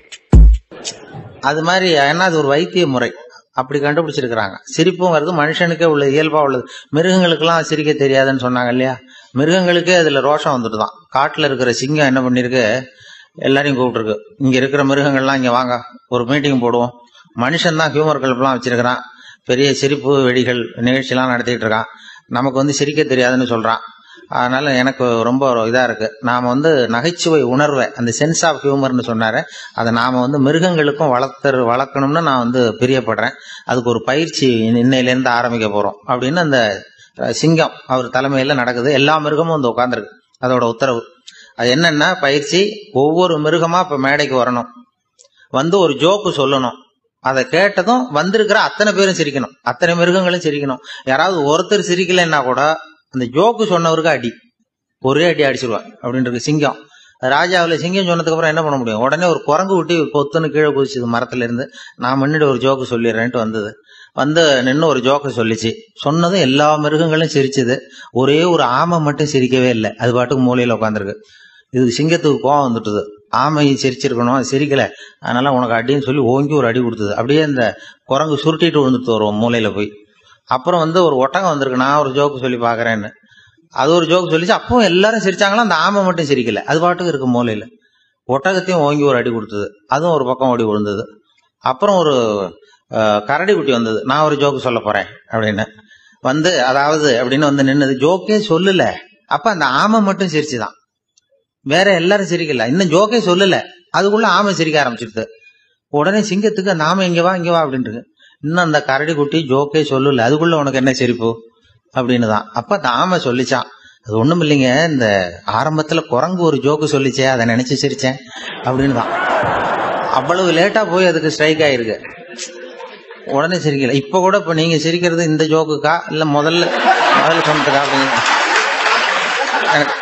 அது மாதிரி ஏன்னா அது ஒரு வைத்திய முறை அப்படி கண்டுபிடிச்சிருக்கிறாங்க சிரிப்புங்கிறது மனுஷனுக்கே உள்ள இயல்பா உள்ளது மிருகங்களுக்கெல்லாம் சிரிக்க தெரியாதுன்னு சொன்னாங்க இல்லையா மிருகங்களுக்கே அதுல ரோஷம் வந்துட்டு தான் காட்டுல இருக்கிற சிங்கம் என்ன பண்ணிருக்கு எல்லாரையும் கூப்பிட்டுருக்கு இங்க இருக்கிற மிருகங்கள்லாம் இங்க வாங்க ஒரு மீட்டிங் போடுவோம் மனுஷன் தான் ஹியூமர் கிளப்லாம் வச்சிருக்கிறான் பெரிய சிரிப்பு வெடிகள் நிகழ்ச்சியெல்லாம் நடத்திட்டு இருக்கான் நமக்கு வந்து சிரிக்க தெரியாதுன்னு சொல்றான் அதனால எனக்கு ரொம்ப இதா இருக்கு நாம வந்து நகைச்சுவை உணர்வை அந்த சென்ஸ் ஆஃப் ஹியூமர்னு சொன்னாரு அதை நாம வந்து மிருகங்களுக்கும் வளர்த்தர் வளர்க்கணும்னு நான் வந்து பிரியப்படுறேன் அதுக்கு ஒரு பயிற்சி இன்னையிலேருந்து ஆரம்பிக்க போறோம் அப்படின்னு அந்த அஹ், சிங்கம் அவர் தலைமையில நடக்குது எல்லா மிருகமும் வந்து உட்காந்துருக்கு அதோட உத்தரவு அது என்னன்னா பயிற்சி ஒவ்வொரு மிருகமா இப்ப மேடைக்கு வரணும் வந்து ஒரு ஜோக்கு சொல்லணும் அதை கேட்டதும் வந்திருக்கிற அத்தனை பேரும் சிரிக்கணும் அத்தனை மிருகங்களும் சிரிக்கணும் யாராவது ஒருத்தர் சிரிக்கலைன்னா கூட அந்த ஜோக்கு சொன்னவருக்கு அடி ஒரே அடி அடிச்சிருவா அப்படின்றது சிங்கம் ராஜாவில் சிங்கம் சொன்னதுக்கு அப்புறம் என்ன பண்ண முடியும் உடனே ஒரு குரங்கு விட்டு பொத்துன்னு கீழே குதிச்சுது மரத்துல இருந்து நான் முன்னாடி ஒரு ஜோக்கு சொல்லிடுறேன்ட்டு வந்தது வந்து நின்று ஒரு ஜோக்கு சொல்லிச்சு சொன்னதும் எல்லா மிருகங்களும் சிரிச்சுது ஒரே ஒரு ஆமை மட்டும் சிரிக்கவே இல்லை அது பாட்டுக்கு மூலையில உட்காந்துருக்கு இது சிங்கத்துக்கு கோவம் வந்துட்டுது ஆமை சிரிச்சிருக்கணும் அது சிரிக்கல அதனால உனக்கு அடின்னு சொல்லி ஓங்கி ஒரு அடி கொடுத்தது அப்படியே இந்த குரங்கு சுருட்டிட்டு விழுந்துட்டு வருவோம் மூலையில போய் அப்புறம் வந்து ஒரு ஒட்டகம் வந்திருக்கு நான் ஒரு ஜோக்கு சொல்லி பாக்குறேன்னு அது ஒரு ஜோக்கு சொல்லிச்சு அப்பவும் எல்லாரும் சிரிச்சாங்களா அந்த ஆமை மட்டும் சிரிக்கல அது பாட்டுக்கு இருக்கு மூலையில ஒட்டகத்தையும் ஓங்கி ஒரு அடி கொடுத்தது அதுவும் ஒரு பக்கம் ஓடி விழுந்தது அப்புறம் ஒரு அஹ், கரடி குட்டி வந்தது நான் ஒரு ஜோக்கு சொல்ல போறேன் அப்படின்னு வந்து அதாவது அப்படின்னு வந்து நின்னது ஜோக்கே சொல்லல அப்ப அந்த ஆமை மட்டும் சிரிச்சுதான் வேற எல்லாரும் சிரிக்கல இன்னும் ஜோக்கே சொல்லல அதுக்குள்ள ஆமை சிரிக்க ஆரம்பிச்சிருது உடனே சிங்கத்துக்கு அந்த ஆமை இங்க வா இங்க வா அப்படின்ட்டு இன்னும் அந்த கரடி குட்டி ஜோக்கே சொல்லல அதுக்குள்ள உனக்கு என்ன சிரிப்பு அப்படின்னு தான் அப்ப அந்த ஆமை சொல்லிச்சான் அது ஒண்ணும் இல்லைங்க இந்த ஆரம்பத்துல குரங்கு ஒரு ஜோக்கு சொல்லிச்சே அதை நினைச்சு சிரிச்சேன் அப்படின்னு தான் அவ்வளவு லேட்டா போய் அதுக்கு ஸ்ட்ரைக் ஆயிருக்கு உடனே சிரிக்கல இப்ப கூட இப்ப நீங்க சிரிக்கிறது இந்த ஜோக்குக்கா இல்ல முதல்ல முதல்ல சொன்னதுக்கா அப்படின்னு எனக்கு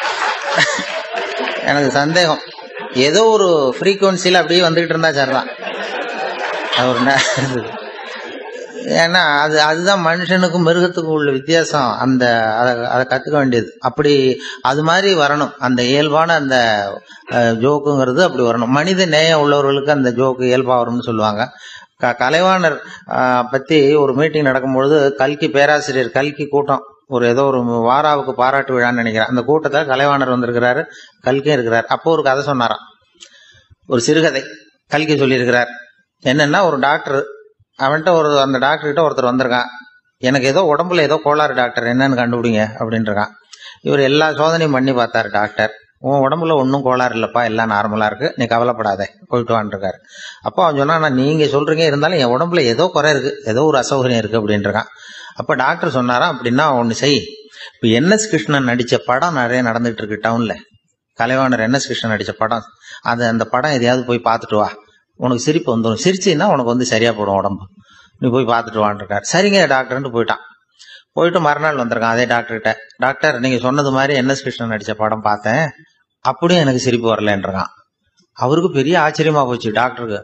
எனக்கு சந்தேகம் ஏதோ ஒரு ஃப்ரீக்குவன்சியில் அப்படியே வந்துகிட்டு இருந்தா சரிதான் அது ஒரு நே- இருந்தது. ஏன்னா அது அதுதான் மனுஷனுக்கும் மிருகத்துக்கும் உள்ள வித்தியாசம் அந்த அதை அதை கத்துக்க வேண்டியது அப்படி அது மாதிரி வரணும் அந்த இயல்பான அந்த அஹ், ஜோக்குங்கிறது அப்படி வரணும் மனித நேயம் உள்ளவர்களுக்கு அந்த ஜோக்கு இயல்பா வரும்னு சொல்லுவாங்க க- கலைவாணர் அஹ், பத்தி ஒரு மீட்டிங் நடக்கும்பொழுது கல்கி பேராசிரியர் கல்கி கூட்டம் ஒரு ஏதோ ஒரு வாராவுக்கு பாராட்டு விழான்னு நினைக்கிறேன் அந்த கூட்டத்தில் கலைவாணர் வந்திருக்கிறாரு கல்கியும் இருக்கிறார் அப்போ ஒரு கதை சொன்னாராம் ஒரு சிறுகதை கல்கி சொல்லியிருக்கிறார் என்னன்னா ஒரு டாக்டர் அவன்கிட்ட ஒரு அந்த டாக்டர் கிட்ட ஒருத்தர் வந்திருக்கான் எனக்கு ஏதோ உடம்புல ஏதோ கோளாறு டாக்டர் என்னன்னு கண்டுபிடிங்க அப்படின்றான் இவர் எல்லா சோதனையும் பண்ணி பார்த்தாரு டாக்டர் உன் உடம்புல ஒன்றும் கோளாறு இல்லப்பா எல்லாம் நார்மலா இருக்கு நீ கவலைப்படாத போயிட்டு வான்ருக்காரு அப்போ அவன் சொன்னா "நான் நீங்க சொல்றீங்க இருந்தாலும் என் உடம்புல ஏதோ குறை இருக்கு ஏதோ ஒரு அசௌகரியம் இருக்கு அப்படின்றான் அப்ப டாக்டர் சொன்னாராம் அப்படின்னா ஒன்னு செய் இப்ப என் எஸ் கிருஷ்ணன் நடிச்ச படம் நிறைய நடந்துட்டு இருக்கு டவுன்ல கலைவாணர் என் எஸ் கிருஷ்ணன் நடிச்ச படம் அது அந்த படம் எதையாவது போய் பார்த்துட்டு வா உனக்கு சிரிப்பு வந்துடும் சிரிச்சின்னா உனக்கு வந்து சரியா போடும் உடம்பு நீ போய் பார்த்துட்டு வான்னு இருக்காரு சரிங்க டாக்டர்ன்ட்டு போயிட்டான் போயிட்டு மறுநாள் வந்திருக்கான் அதே டாக்டர் கிட்ட டாக்டர் நீங்க சொன்னது மாதிரி என் எஸ் கிருஷ்ணன் நடிச்ச படம் பார்த்தேன் அப்படியும் எனக்கு சிரிப்பு வரலன்றான் அவருக்கு பெரிய ஆச்சரியமா போச்சு டாக்டருக்கு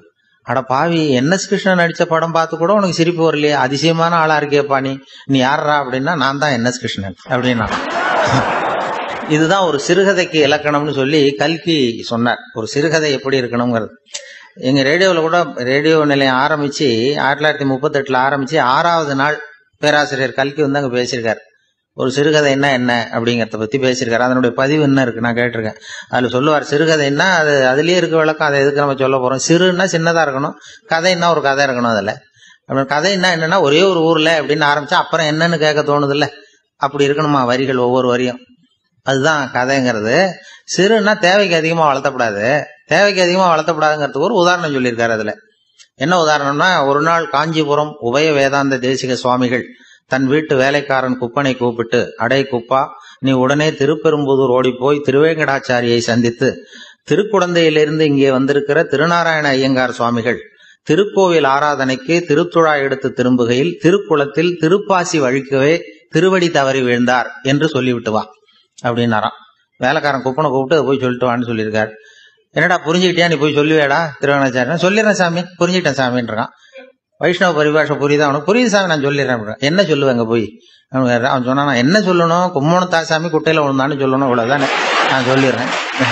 அட பாவி என் எஸ் கிருஷ்ணன் நடிச்ச படம் பார்த்து கூட உனக்கு சிரிப்பு வரலையே அதிசயமான ஆளா இருக்கேப்பா நீ நீ யாரா அப்படின்னா நான் தான் என் எஸ் கிருஷ்ணன் அப்படின்னா இதுதான் ஒரு சிறுகதைக்கு இலக்கணம்னு சொல்லி கல்கி சொன்னார் ஒரு சிறுகதை எப்படி இருக்கணுங்கிறது எங்க ரேடியோவில் கூட ரேடியோ நிலையம் ஆரம்பிச்சு ஆயிரத்தி தொள்ளாயிரத்தி முப்பத்தெட்டுல ஆரம்பிச்சு ஆறாவது நாள் பேராசிரியர் கல்கி வந்து அங்க பேசியிருக்காரு ஒரு சிறுகதை என்ன என்ன அப்படிங்கறத பத்தி பேசியிருக்காரு அதனுடைய பதிவு என்ன இருக்கு நான் கேட்டிருக்கேன் அதுல சொல்லுவார் சிறுகதைன்னா அது அதுலயே இருக்க விளக்கம் அதை எதுக்கு நம்ம சொல்ல போறோம் சிறுன்னா சின்னதா இருக்கணும் கதைன்னா ஒரு கதை இருக்கணும் அதுல அப்புறம் கதைன்னா என்னன்னா ஒரே ஒரு ஊர்ல அப்படின்னு ஆரம்பிச்சா அப்புறம் என்னன்னு கேட்க தோணுது அப்படி இருக்கணுமா வரிகள் ஒவ்வொரு வரியும் அதுதான் கதைங்கிறது சிறுன்னா தேவைக்கு அதிகமா வளர்த்தப்படாது தேவைக்கு அதிகமா வளர்த்தப்படாதுங்கிறதுக்கு ஒரு உதாரணம் சொல்லியிருக்காரு அதுல என்ன உதாரணம்னா ஒரு நாள் காஞ்சிபுரம் உபய வேதாந்த தேசிக சுவாமிகள் தன் வீட்டு வேலைக்காரன் குப்பனை கூப்பிட்டு அடே குப்பா நீ உடனே திருப்பெரும்புதூர் ஓடி போய் திருவேங்கடாச்சாரியை சந்தித்து திருக்குடந்தையிலிருந்து இங்கே வந்திருக்கிற திருநாராயண ஐயங்கார் சுவாமிகள் திருக்கோவில் ஆராதனைக்கு திருத்துழா எடுத்து திரும்புகையில் திருக்குளத்தில் திருப்பாசி வழிக்கவே திருவடி தவறி விழுந்தார் என்று சொல்லிவிட்டு வா அப்படின்னாராம் வேலைக்காரன் குப்பனை கூப்பிட்டு போய் சொல்லிட்டு வான்னு சொல்லியிருக்காரு என்னடா புரிஞ்சுக்கிட்டியா நீ போய் சொல்லுவேடா திருவேணாச்சாரி சொல்லிடுறேன் சாமி புரிஞ்சுக்கிட்டேன் சாமின்றான் வைஷ்ணவ பரிபாஷை புரியுதா அவனுக்கு புரியுது சாமி நான் சொல்லிடுறேன் அப்படின்றான். என்ன சொல்லுவேங்க போய் அவன் கேட்டான். அவன் சொன்னா நான் என்ன சொல்லணும் கும்மோணத்தா சாமி குட்டையில விழுந்தான்னு சொல்லணும் இவ்வளவுதானே நான் சொல்லிடுறேன்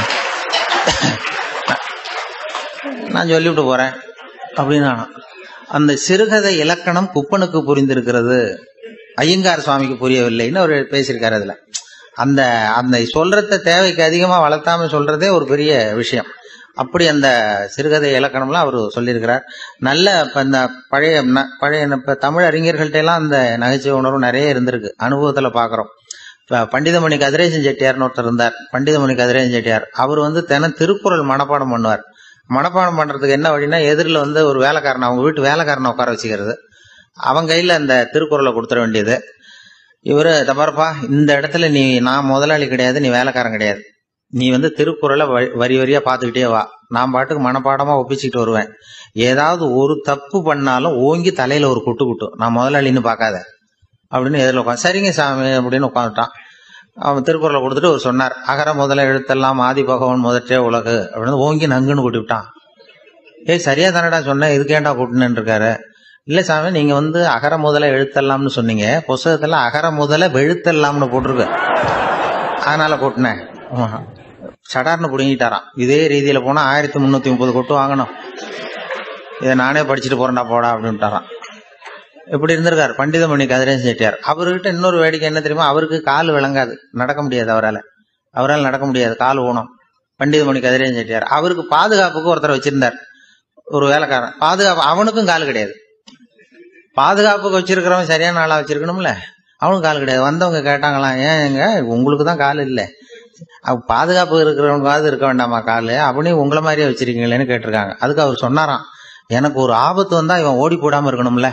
நான் சொல்லிவிட்டு போறேன் அப்படின்னு அந்த சிறுகதை இலக்கணம் குப்பனுக்கு புரிந்திருக்கிறது ஐயங்கார் சுவாமிக்கு புரியவில்லைன்னு அவர் பேசியிருக்காரு அதுல அந்த அந்த சொல்றத தேவைக்கு அதிகமா வளர்த்தாம சொல்றதே ஒரு பெரிய விஷயம் அப்படி அந்த சிறுகதை இலக்கணம்லாம் அவர் சொல்லியிருக்கிறார் நல்ல இப்ப இந்த பழைய ந- பழைய இப்ப தமிழ் அறிஞர்கள்ட்ட எல்லாம் அந்த நகைச்சுவை உணர்வு நிறைய இருந்திருக்கு அனுபவத்துல பாக்குறோம் இப்ப பண்டிதமணி கதிரேசன் செட்டியார்னு ஒருத்தர் இருந்தார் பண்டிதமணி கதிரேசன் செட்டியார் அவர் வந்து தினம் திருக்குறள் மனப்பாடம் பண்ணுவார் மனப்பாடம் பண்றதுக்கு என்ன வழின்னா எதிரில் வந்து ஒரு வேலைக்காரனை அவங்க வீட்டு வேலைக்காரனை உட்கார வச்சுக்கிறது அவன் கையில அந்த திருக்குறளை கொடுத்துட வேண்டியது இவரு தபாரப்பா இந்த இடத்துல நீ நான் முதலாளி கிடையாது நீ வேலைக்காரன் கிடையாது நீ வந்து திருக்குறளை வ- வரி வரியா பார்த்துக்கிட்டே வா நான் பாட்டுக்கு மனப்பாடமா ஒப்பிச்சுக்கிட்டு வருவேன் ஏதாவது ஒரு தப்பு பண்ணாலும் ஓங்கி தலையில ஒரு குட்டு குட்டும் நான் முதலாளின்னு பார்க்காத அப்படின்னு எதிரில் உட்காந்து சரிங்க சாமி அப்படின்னு உட்காந்துட்டான் அவன் திருக்குறளை கொடுத்துட்டு அவர் சொன்னார் அகர முதல எழுத்தெல்லாம் ஆதி பகவான் முதற்றே உலகு அப்படின்னு ஓங்கி நங்குன்னு கூட்டி விட்டான் ஏய் சரியா தானடா சொன்னேன் இதுக்கு ஏன்டா கூட்டினு இருக்காரு இல்ல சாமி நீங்க வந்து அகர முதல எழுத்தெல்லாம்னு சொன்னீங்க புஸ்தகத்துல அகர முதல வெழுத்தெல்லாம்னு போட்டிருக்கு அதனால கூட்டினேன் ஆமா. சடார்னு புடுங்கிட்டாராம் இதே ரீதியில போனா ஆயிரத்தி முன்னூத்தி முப்பது கொட்டு வாங்கணும் இதை நானே படிச்சுட்டு போறேன்டா போடா அப்படின்ட்டாராம் இப்படி இருந்திருக்காரு பண்டிதமணி கதிரேசன் செட்டியார் அவர்கிட்ட இன்னொரு வேடிக்கை என்ன தெரியுமா அவருக்கு கால் விளங்காது நடக்க முடியாது அவரால் அவரால் நடக்க முடியாது கால் ஊனம் பண்டிதமணி கதிரேசன் செட்டியார் அவருக்கு பாதுகாப்புக்கு ஒருத்தர் வச்சிருந்தார் ஒரு வேலைக்காரன் பாதுகாப்பு அவனுக்கும் கால் கிடையாது பாதுகாப்புக்கு வச்சிருக்கிறவன் சரியான ஆளா வச்சிருக்கணும்ல அவனுக்கு கால் கிடையாது வந்தவங்க கேட்டாங்களாம் ஏன் எங்க உங்களுக்கு தான் கால் இல்லை அவ பாதுகாப்பு இருக்கிறவனுக்காவது இருக்க வேண்டாமா கால் அவனையும் உங்களை மாதிரியே வச்சிருக்கீங்களேன்னு கேட்டிருக்காங்க அதுக்கு அவர் சொன்னாராம் எனக்கு ஒரு ஆபத்து வந்தா இவன் ஓடி போடாம இருக்கணும்ல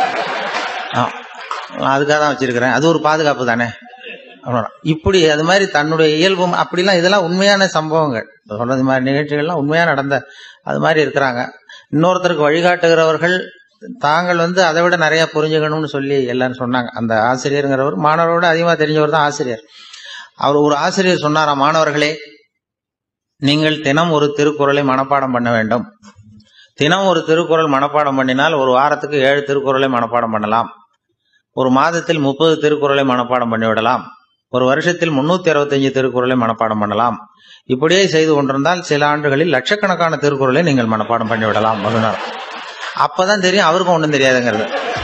ஆ, அதுக்காக தான் வச்சிருக்கிறேன் அது ஒரு பாதுகாப்பு தானே அவ்வளவுதான். இப்படி அது மாதிரி தன்னுடைய இயல்பும் அப்படிலாம் இதெல்லாம் உண்மையான சம்பவங்கள் சொல்றது மாதிரி நிகழ்ச்சிகள்லாம் உண்மையா நடந்த அது மாதிரி இருக்கிறாங்க இன்னொருத்தருக்கு வழிகாட்டுகிறவர்கள் தாங்கள் வந்து அதை விட நிறைய புரிஞ்சுக்கணும்னு சொல்லி எல்லாரும் சொன்னாங்க அந்த ஆசிரியருங்கிறவர் மாணவரோட அதிகமா தெரிஞ்சவர் தான் ஆசிரியர் அவர் ஒரு ஆசிரியர் சொன்னாராம் மாணவர்களே நீங்கள் தினம் ஒரு திருக்குறளை மனப்பாடம் பண்ண வேண்டும் தினம் ஒரு திருக்குறள் மனப்பாடம் பண்ணினால் ஒரு வாரத்துக்கு ஏழு திருக்குறளை மனப்பாடம் பண்ணலாம் ஒரு மாதத்தில் முப்பது திருக்குறளை மனப்பாடம் பண்ணிவிடலாம் ஒரு வருஷத்தில் முன்னூத்தி அறுபத்தஞ்சு திருக்குறளை மனப்பாடம் பண்ணலாம் இப்படியே செய்து கொண்டிருந்தால் சில ஆண்டுகளில் லட்சக்கணக்கான திருக்குறளை நீங்கள் மனப்பாடம் பண்ணிவிடலாம் அப்படின்னார் அப்பதான் தெரியும் அவருக்கும் ஒன்றும் தெரியாதுங்கிறது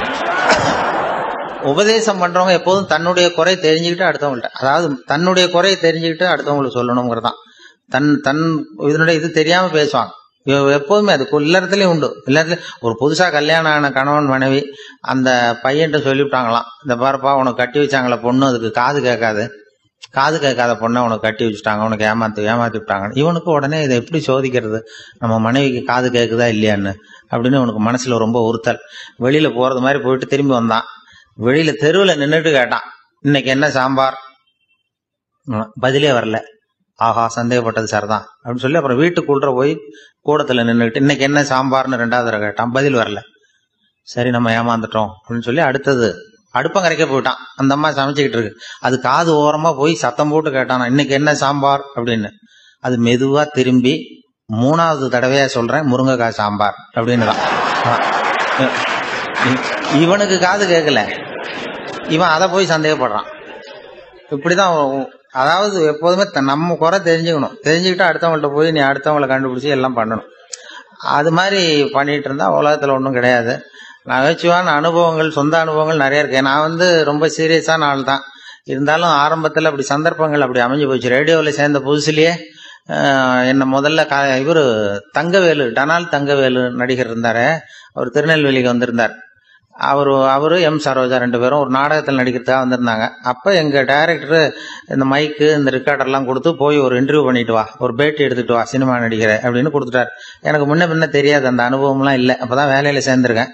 உபதேசம் பண்றவங்க எப்போதும் தன்னுடைய குறை தெரிஞ்சுக்கிட்டு அடுத்தவங்கள்ட்ட அதாவது தன்னுடைய குறையை தெரிஞ்சுக்கிட்டு அடுத்தவங்களுக்கு சொல்லணுங்கிறது தான் தன் தன் இதனுடைய இது தெரியாம பேசுவாங்க இவ- எப்போதுமே அது இல்லறதுலயும் உண்டு இல்லறதுல ஒரு புதுசா கல்யாணம் ஆன கணவன் மனைவி அந்த பையன்ட்ட சொல்லிவிட்டாங்களாம் இந்த பாருப்பா உனக்கு கட்டி வச்சாங்களே பொண்ணு அதுக்கு காது கேட்காது காது கேட்காத பொண்ணை உனக்கு கட்டி வச்சுட்டாங்க உனக்கு ஏமாத்து ஏமாத்தி விட்டாங்க இவனுக்கு உடனே இதை எப்படி சோதிக்கிறது நம்ம மனைவிக்கு காது கேட்குதா இல்லையான்னு அப்படின்னு இவனுக்கு மனசுல ரொம்ப உறுத்தல் வெளியில போறது மாதிரி போயிட்டு திரும்பி வந்தான் வெளியில தெருவுல நின்னுட்டு கேட்டான் இன்னைக்கு என்ன சாம்பார் ம், பதிலே வரல ஆஹா சந்தேகப்பட்டது சரிதான் அப்படின்னு சொல்லி அப்புறம் வீட்டுக்குள்ள போய் கூடத்துல நின்னுட்டு இன்னைக்கு என்ன சாம்பார்னு ரெண்டாவது தடவை கேட்டான் பதில் வரல சரி நம்ம ஏமாந்துட்டோம் அப்படின்னு சொல்லி அடுத்தது அடுப்பங்கரைக்க போயிட்டான் அந்த அம்மா சமைச்சுக்கிட்டு இருக்கு அது காது ஓரமா போய் சத்தம் போட்டு கேட்டானா இன்னைக்கு என்ன சாம்பார் அப்படின்னு அது மெதுவா திரும்பி மூணாவது தடவையா சொல்றேன் முருங்கைக்காய் சாம்பார் அப்படின்னு தான் இ- இவனுக்கு காது கேட்கல இவன் அதை போய் சந்தேகப்படுறான் இப்படிதான் அவன் அதாவது எப்போதுமே த- நம்ம குறை தெரிஞ்சுக்கணும் தெரிஞ்சுக்கிட்டு அடுத்தவங்கள்ட்ட போய் நீ அடுத்தவங்களை கண்டுபிடிச்சி எல்லாம் பண்ணணும் அது மாதிரி பண்ணிட்டு இருந்தா உலகத்துல ஒன்றும் கிடையாது நகைச்சுவான அனுபவங்கள் சொந்த அனுபவங்கள் நிறைய இருக்கு நான் வந்து ரொம்ப சீரியஸான ஆள் தான் இருந்தாலும் ஆரம்பத்தில் அப்படி சந்தர்ப்பங்கள் அப்படி அமைஞ்சு போச்சு ரேடியோவில் சேர்ந்த புதுசுலயே ஆஹ், என்ன முதல்ல கா இவர் தங்கவேலு டனால் தங்கவேலு நடிகர் இருந்தாரு அவர் திருநெல்வேலிக்கு வந்திருந்தார் அவர் அவரு எம் சரோஜா ரெண்டு பேரும் ஒரு நாடகத்தில் நடிக்கிறதுக்காக வந்திருந்தாங்க அப்போ எங்கள் டைரக்டர் இந்த மைக்கு இந்த ரெக்கார்டர்லாம் கொடுத்து போய் ஒரு இன்டர்வியூ பண்ணிட்டு வா ஒரு பேட்டி எடுத்துட்டு வா சினிமா நடிக்கிற அப்படின்னு கொடுத்துட்டார் எனக்கு முன்ன பின்ன தெரியாது அந்த அனுபவம்லாம் இல்லை அப்பதான் வேலையில சேர்ந்திருக்கேன்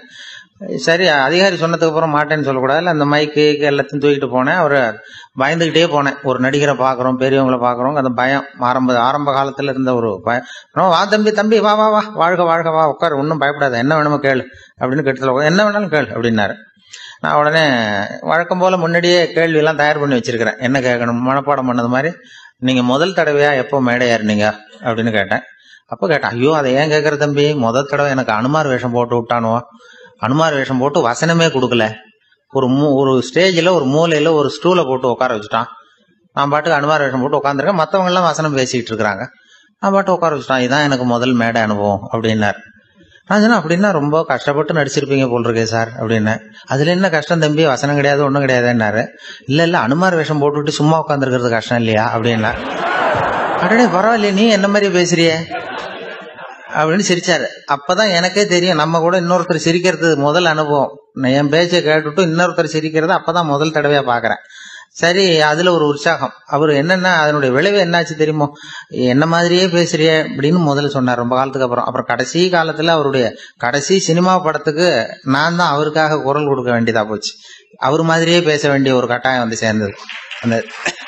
சரி அதிகாரி சொன்னதுக்கு அப்புறம் மாட்டேன்னு சொல்லக்கூடாதுல்ல அந்த மைக்கு எல்லாத்தையும் தூக்கிட்டு போனேன் அவர் பயந்துகிட்டே போனேன் ஒரு நடிகரை பார்க்குறோம் பெரியவங்கள பார்க்குறோம் அந்த பயம் ஆரம்ப ஆரம்ப காலத்தில் இருந்த ஒரு பயம் அப்புறம் வா தம்பி தம்பி வா வா வா வாழ்க வாழ்க வா உட்காரு ஒன்றும் பயப்படாத என்ன வேணுமோ கேளு அப்படின்னு கெட்டத்தில் என்ன வேணாலும் கேளு அப்படின்னாரு நான் உடனே வழக்கம் போல முன்னாடியே கேள்வி எல்லாம் தயார் பண்ணி வச்சிருக்கிறேன் என்ன கேட்கணும் மனப்பாடம் பண்ணது மாதிரி நீங்க முதல் தடவையா எப்போ மேடை ஏறினீங்க அப்படின்னு கேட்டேன் அப்போ கேட்டேன் ஐயோ அதை ஏன் கேட்குற தம்பி முதல் தடவை எனக்கு அனுமார் வேஷம் போட்டு விட்டானுவோ அனுமார் வேஷம் போட்டு வசனமே கொடுக்கல ஒரு மூ ஒரு ஸ்டேஜில் ஒரு மூலையில் ஒரு ஸ்டூலை போட்டு உட்கார வச்சுட்டான் நான் பாட்டுக்கு அனுமார் வேஷம் போட்டு உட்காந்துருக்கேன் மற்றவங்க எல்லாம் வசனம் பேசிக்கிட்டு இருக்கிறாங்க நான் பாட்டு உட்கார வச்சுட்டான் இதான் எனக்கு முதல் மேடை அனுபவம் அப்படின்னாரு நான் சொன்னேன் அப்படின்னா ரொம்ப கஷ்டப்பட்டு நடிச்சிருப்பீங்க போல் இருக்கே சார் அப்படின்னு அதுல என்ன கஷ்டம் தம்பி வசனம் கிடையாது ஒன்றும் கிடையாதுன்னாரு இல்ல இல்ல அனுமார் வேஷம் போட்டுவிட்டு சும்மா உட்காந்துருக்கிறது கஷ்டம் இல்லையா அப்படின்னா அடடே பரவாயில்லையே நீ என்ன மாதிரி பேசுறியே அப்படின்னு சிரிச்சாரு அப்பதான் எனக்கே தெரியும் நம்ம கூட இன்னொருத்தர் சிரிக்கிறது முதல் அனுபவம் நான் என் பேச்சை கேட்டுட்டு இன்னொருத்தர் சிரிக்கிறது அப்பதான் முதல் தடவையா பாக்குறேன் சரி அதுல ஒரு உற்சாகம் அவர் என்னன்னா அதனுடைய விளைவு என்னாச்சு தெரியுமோ என்ன மாதிரியே பேசுறியே அப்படின்னு முதல்ல சொன்னார் ரொம்ப காலத்துக்கு அப்புறம் அப்புறம் கடைசி காலத்துல அவருடைய கடைசி சினிமா படத்துக்கு நான் தான் அவருக்காக குரல் கொடுக்க வேண்டியதா போச்சு அவர் மாதிரியே பேச வேண்டிய ஒரு கட்டாயம் வந்து சேர்ந்தது அந்த